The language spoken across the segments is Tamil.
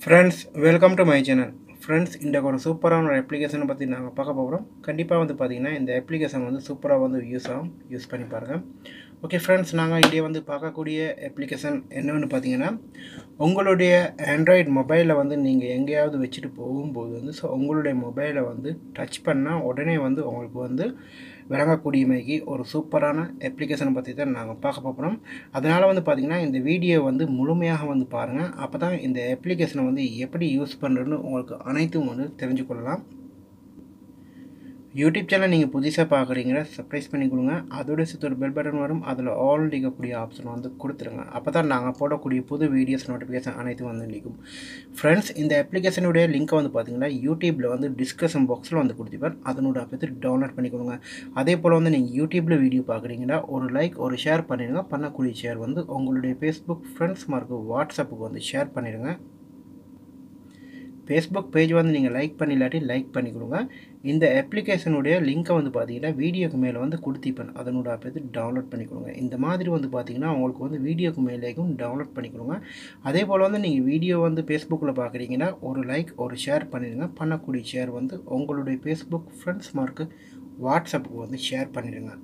friends welcome to my channel friends இந்த ஒரு சூப்பரான ஒரு அப்ளிகேஷனை பற்றி நாங்கள் பார்க்க போகிறோம் கண்டிப்பாக வந்து பார்த்திங்கன்னா இந்த அப்ளிகேஷன் வந்து சூப்பராக வந்து யூஸ் ஆகும் யூஸ் பண்ணி பாருங்கள் ஓகே ஃப்ரெண்ட்ஸ் நாங்கள் இதே வந்து பார்க்கக்கூடிய அப்ளிகேஷன் என்னென்னு பார்த்தீங்கன்னா உங்களுடைய ஆண்ட்ராய்டு மொபைலை வந்து நீங்கள் எங்கேயாவது வச்சுட்டு போகும்போது வந்து ஸோ உங்களுடைய மொபைலை வந்து டச் பண்ணால் உடனே வந்து உங்களுக்கு வந்து விளங்கக்கூடியமைக்கு ஒரு சூப்பரான அப்ளிகேஷனை பற்றி தான் நாங்கள் பார்க்க போகிறோம் அதனால் வந்து பார்த்திங்கன்னா இந்த வீடியோ வந்து முழுமையாக வந்து பாருங்கள் அப்போ தான் இந்த அப்ளிகேஷனை வந்து எப்படி யூஸ் பண்ணுறதுன்னு உங்களுக்கு அனைத்தும் வந்து தெரிஞ்சுக்கொள்ளலாம் யூடியூப் சேனல் நீங்கள் புதுசாக பார்க்குறீங்கன்னா சப்ஸ்கிரைப் பண்ணி கொடுங்க அதோட சேர்த்து ஒரு பெல் பட்டன் வரும் அதில் ஆல் இருக்கக்கூடிய ஆப்ஷன் வந்து கொடுத்துருங்க அப்போ தான் நாங்கள் போடக்கூடிய புது வீடியோஸ் நோட்டிஃபிகேஷன் அனைத்தும் வந்து நிற்கும் ஃப்ரெண்ட்ஸ் இந்த அப்ளிகேஷனுடைய லிங்க்கை வந்து பார்த்தீங்கன்னா யூடியூப்பில் வந்து டிஸ்கஷன் பாக்ஸில் வந்து கொடுத்துப்பேன் அதனோட அப்போ டவுன்லோட் பண்ணி கொடுங்க அதே போல் வந்து நீங்கள் யூடியூப்பில் வீடியோ பார்க்குறீங்கன்னா ஒரு லைக் ஒரு ஷேர் பண்ணிடுங்க பண்ணக்கூடிய ஷேர் வந்து உங்களுடைய ஃபேஸ்புக் ஃப்ரெண்ட்ஸ் மார்க்கு வாட்ஸ்அப்புக்கு வந்து ஷேர் பண்ணிடுங்க ஃபேஸ்புக் பேஜ் வந்து நீங்கள் லைக் பண்ணி இல்லாட்டி லைக் பண்ணி கொடுங்க இந்த அப்ளிகேஷனுடைய லிங்க்கை வந்து பார்த்தீங்கன்னா வீடியோக்கு மேலே வந்து கொடுத்திப்பேன் அதனோட அப்போ டவுன்லோட் பண்ணி கொடுங்க இந்த மாதிரி வந்து பார்த்தீங்கன்னா உங்களுக்கு வந்து வீடியோக்கு மேலேயும் டவுன்லோட் பண்ணி கொடுங்க அதே போல் வந்து நீங்கள் வீடியோ வந்து ஃபேஸ்புக்கில் பார்க்குறீங்கன்னா ஒரு லைக் ஒரு ஷேர் பண்ணிடுங்க பண்ணக்கூடிய ஷேர் வந்து உங்களுடைய ஃபேஸ்புக் ஃப்ரெண்ட்ஸ் மார்க்கு வாட்ஸ்அப்புக்கு வந்து ஷேர் பண்ணிடுங்க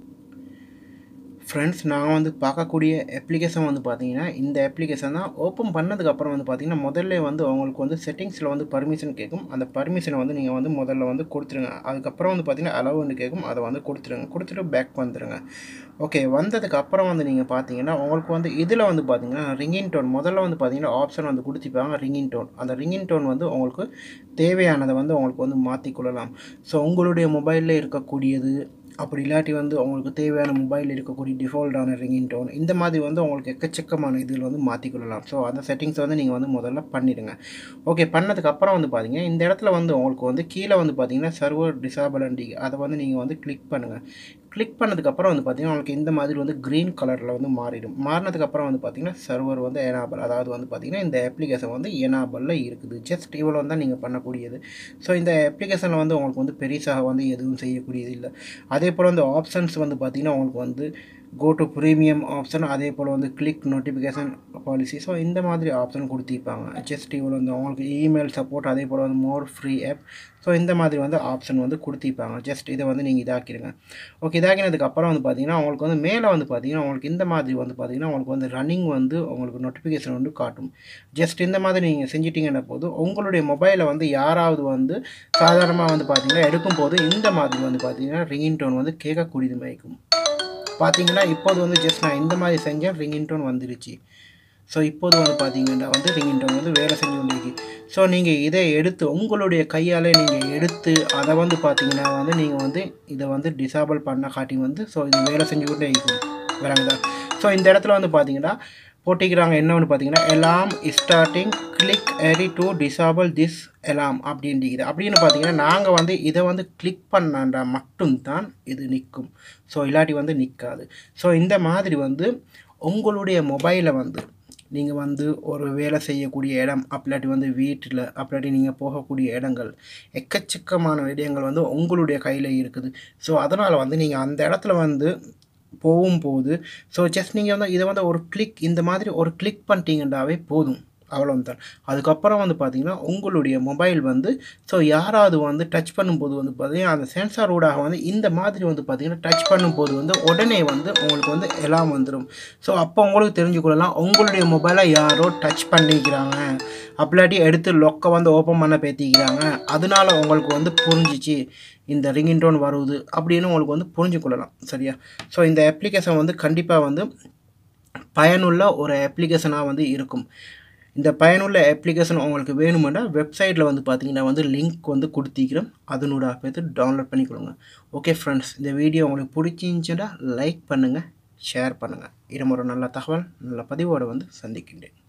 ஃப்ரெண்ட்ஸ் நான் வந்து பார்க்கக்கூடிய அப்ளிகேஷன் வந்து பார்த்தீங்கன்னா இந்த அப்ளிகேஷன் தான் ஓப்பன் பண்ணதுக்கப்புறம் வந்து பார்த்தீங்கன்னா முதல்ல வந்து உங்களுக்கு வந்து செட்டிங்ஸில் வந்து பர்மிஷன் கேட்கும் அந்த பர்மிஷனை வந்து நீங்கள் வந்து முதல்ல வந்து கொடுத்துருங்க அதுக்கப்புறம் வந்து பார்த்தீங்கன்னா அளவு வந்து கேட்கும் அதை வந்து கொடுத்துருங்க கொடுத்துட்டு பேக் வந்துடுங்க ஓகே வந்ததுக்கு அப்புறம் வந்து நீங்கள் பார்த்தீங்கன்னா உங்களுக்கு வந்து இதில் வந்து பார்த்தீங்கன்னா ரிங்கிங் டோன் முதல்ல வந்து பார்த்தீங்கன்னா ஆப்ஷன் வந்து கொடுத்துப்பாங்க ரிங்கிங் டோன் அந்த ரிங்கிங் டோன் வந்து உங்களுக்கு தேவையானதை வந்து உங்களுக்கு வந்து மாற்றிக்கொள்ளலாம் ஸோ உங்களுடைய மொபைலில் இருக்கக்கூடியது அப்படி இல்லாட்டி வந்து உங்களுக்கு தேவையான மொபைல் இருக்கக்கூடிய டிஃபால்ட்டான ரிங்கிங் டோன் இந்த மாதிரி வந்து உங்களுக்கு எக்கச்சக்கமான இதில் வந்து மாற்றிக்கொள்ளலாம் ஸோ அந்த செட்டிங்ஸ் வந்து நீங்கள் வந்து முதல்ல பண்ணிடுங்க ஓகே பண்ணதுக்கு அப்புறம் வந்து பார்த்தீங்க இந்த இடத்துல வந்து உங்களுக்கு வந்து கீழே வந்து பார்த்தீங்கன்னா சர்வர் டிசாபிள் அண்டி அதை வந்து நீங்கள் வந்து கிளிக் பண்ணுங்கள் கிளிக் பண்ணதுக்கப்புறம் வந்து பார்த்தீங்கன்னா உங்களுக்கு இந்த மாதிரி வந்து க்ரீன் கலரில் வந்து மாறிடும் மாறினதுக்கப்புறம் வந்து பார்த்தீங்கன்னா சர்வர் வந்து எனாபல் அதாவது வந்து பார்த்தீங்கன்னா இந்த அப்ளிகேஷன் வந்து எனாபலில் இருக்குது ஜஸ்ட் இவ்வளோ தான் நீங்கள் பண்ணக்கூடியது ஸோ இந்த அப்ளிகேஷனில் வந்து உங்களுக்கு வந்து பெருசாக வந்து எதுவும் செய்யக்கூடியது இல்லை அதே போல் வந்து ஆப்ஷன்ஸ் வந்து பார்த்திங்கன்னா உங்களுக்கு வந்து கோ டு ப்ரீமியம் ஆப்ஷன் அதே போல் வந்து கிளிக் நோட்டிஃபிகேஷன் பாலிசி ஸோ இந்த மாதிரி ஆப்ஷன் கொடுத்திருப்பாங்க ஜஸ்ட் இவ்வளோ வந்து உங்களுக்கு இமெயில் சப்போர்ட் அதே போல் வந்து மோர் ஃப்ரீ ஆப் ஸோ இந்த மாதிரி வந்து ஆப்ஷன் வந்து கொடுத்திருப்பாங்க ஜஸ்ட் இதை வந்து நீங்கள் இதாக்கிடுங்க ஓகே இதாக்கினதுக்கு அப்புறம் வந்து பார்த்தீங்கன்னா உங்களுக்கு வந்து மேலே வந்து பார்த்தீங்கன்னா உங்களுக்கு இந்த மாதிரி வந்து பார்த்தீங்கன்னா உங்களுக்கு வந்து ரன்னிங் வந்து உங்களுக்கு நோட்டிஃபிகேஷன் வந்து காட்டும் ஜஸ்ட் இந்த மாதிரி நீங்கள் செஞ்சிட்டிங்கன்னா போது உங்களுடைய மொபைலை வந்து யாராவது வந்து சாதாரணமாக வந்து பார்த்தீங்கன்னா எடுக்கும்போது இந்த மாதிரி வந்து பார்த்தீங்கன்னா ரிங்கிங் டோன் வந்து கேட்கக்கூடியது மயக்கும் பார்த்தீங்கன்னா இப்போது வந்து ஜஸ்ட் நான் இந்த மாதிரி செஞ்சேன் ரிங்கிங் டோன் வந்துருச்சு ஸோ இப்போது வந்து பார்த்தீங்கன்னா வந்து ரிங்கிங் டோன் வந்து வேலை செஞ்சு கொண்டிருக்கு ஸோ நீங்கள் இதை எடுத்து உங்களுடைய கையால் நீங்கள் எடுத்து அதை வந்து பார்த்தீங்கன்னா வந்து நீங்கள் வந்து இதை வந்து டிசேபிள் பண்ண காட்டி வந்து ஸோ இது வேலை செஞ்சு கொண்டே இருக்கும் வராங்களா ஸோ இந்த இடத்துல வந்து பார்த்தீங்கன்னா போட்டிக்கிறாங்க என்ன ஒன்று பார்த்தீங்கன்னா alarm starting click here to disable this alarm அப்படின்றது அப்படின்னு பார்த்தீங்கன்னா நாங்கள் வந்து இதை வந்து கிளிக் பண்ணாண்டா மட்டும்தான் இது நிற்கும் ஸோ இல்லாட்டி வந்து நிற்காது ஸோ இந்த மாதிரி வந்து உங்களுடைய மொபைலை வந்து நீங்கள் வந்து ஒரு வேலை செய்யக்கூடிய இடம் அப்படிலாட்டி வந்து வீட்டில் அப்படிலாட்டி நீங்கள் போகக்கூடிய இடங்கள் எக்கச்சக்கமான விடயங்கள் வந்து உங்களுடைய கையில் இருக்குது ஸோ அதனால் வந்து நீங்கள் அந்த இடத்துல வந்து போகும்போது ஸோ ஜஸ்ட் நீங்கள் வந்து இதை வந்து ஒரு கிளிக் இந்த மாதிரி ஒரு கிளிக் பண்ணிட்டீங்கன்றாவே போதும் அவ்வளோதான் அதுக்கப்புறம் வந்து பார்த்திங்கன்னா உங்களுடைய மொபைல் வந்து ஸோ யாராவது வந்து டச் பண்ணும்போது வந்து பார்த்திங்கன்னா அந்த சென்சார் ஊடாக வந்து இந்த மாதிரி வந்து பார்த்திங்கன்னா டச் பண்ணும்போது வந்து உடனே வந்து உங்களுக்கு வந்து எல்லாம் வந்துடும் ஸோ அப்போ உங்களுக்கு தெரிஞ்சுக்கொள்ளலாம் உங்களுடைய மொபைலை யாரோ டச் பண்ணிக்கிறாங்க அப்படிலாட்டி எடுத்து லொக்கை வந்து ஓப்பன் பண்ண பேத்திக்கிறாங்க அதனால உங்களுக்கு வந்து புரிஞ்சிச்சு இந்த ரிங்கிங் டோன் வருது அப்படின்னு உங்களுக்கு வந்து புரிஞ்சுக்கொள்ளலாம் சரியா ஸோ இந்த அப்ளிகேஷன் வந்து கண்டிப்பாக வந்து பயனுள்ள ஒரு அப்ளிகேஷனாக வந்து இருக்கும் இந்த பயனுள்ள அப்ளிகேஷன் உங்களுக்கு வேணுமென்னா வெப்சைட்டில் வந்து பார்த்தீங்கன்னா வந்து லிங்க் வந்து கொடுத்திக்கிறோம் அதனோட பார்த்து டவுன்லோட் பண்ணி கொடுங்க ஓகே ஃப்ரெண்ட்ஸ் இந்த வீடியோ உங்களுக்கு பிடிச்சிருந்துச்சுன்னா லைக் பண்ணுங்கள் ஷேர் பண்ணுங்கள் இது ஒரு நல்ல தகவல் நல்ல பதிவோடு வந்து சந்திக்கின்றேன்